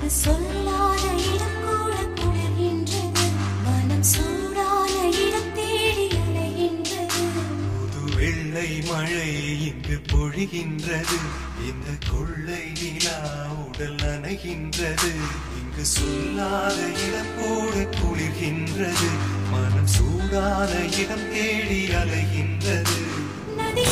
சொல்லாத இடம் கூட குளிர்கின்றது மனம் சூடான இடம் தேடி அலைகின்றது புது வெள்ளை மழை இங்கு பொழிகின்றது இந்த கொள்ளை நிலா உடல் நனைகின்றது இங்கு சொல்லாத இடம் கூட குளிர்கின்றது மனம் சூடான இடம் தேடி அலைகின்றது நதி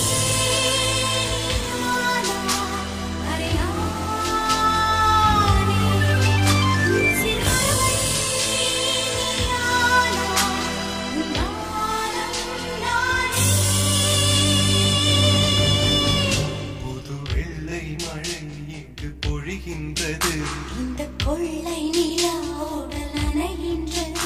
புது வெள்ளை மழை இங்கு பொழிகின்றது இந்த கொள்ளை நிலா உடல் நனைகின்றது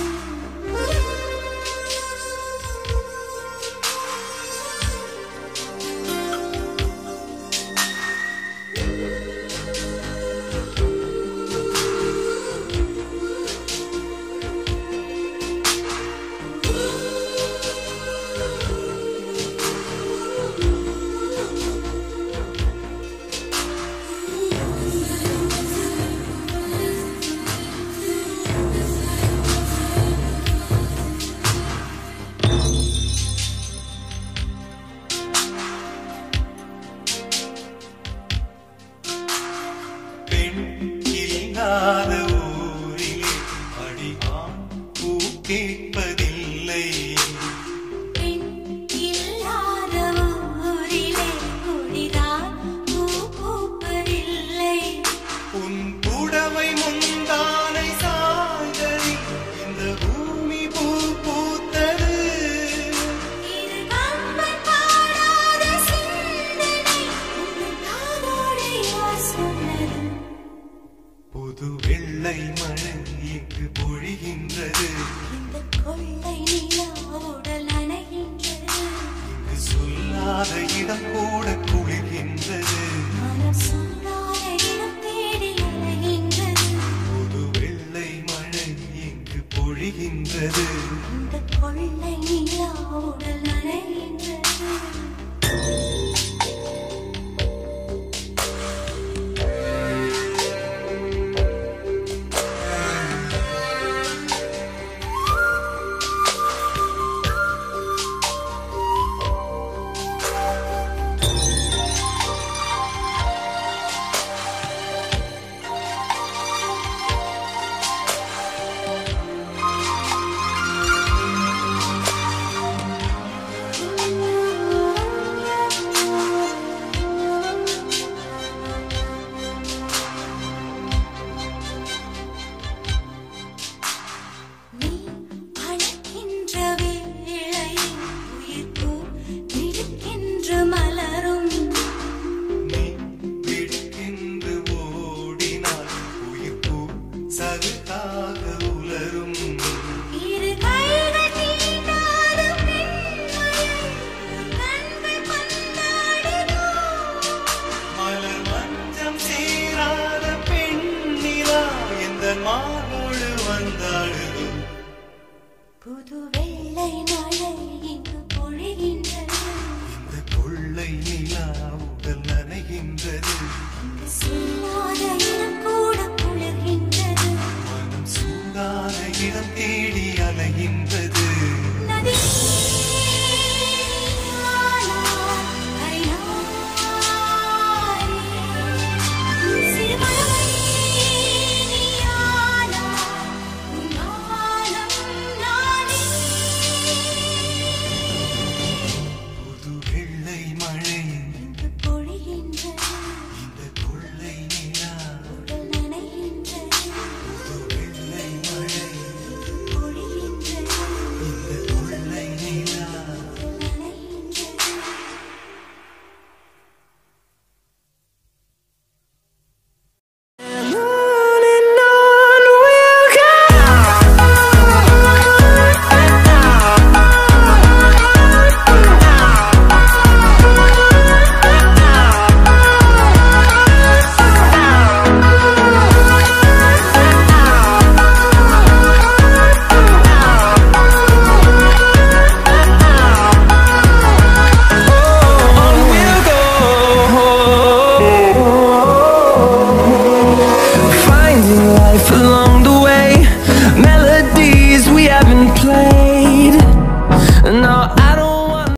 பெண் இல்லாத ஊரிலே அடிமான் பூ கேட்பதில்லை பெண் இல்லாத ஊரிலே கொடிதான் பூ பூப்பதில்லை உன் புடவை முந்தானை சாய்ந்தது இந்த பூமி பூ பூத்தது இது கம்பன் பாடாத சிந்தனை உன் காதோடு யார் சொன்னது புது வெள்ளை மழை இங்கு பொழிகின்றது இந்த கொள்ளை நிலா உடல் நனைகின்றது இங்கு சொல்லாத இடம் கூட குளிர்கின்றது மனம் சூடான இடம் தேடி அலைகின்றது புது வெள்ளை மழை இங்கு பொழிகின்றது இந்த கொள்ளை நிலா உடல்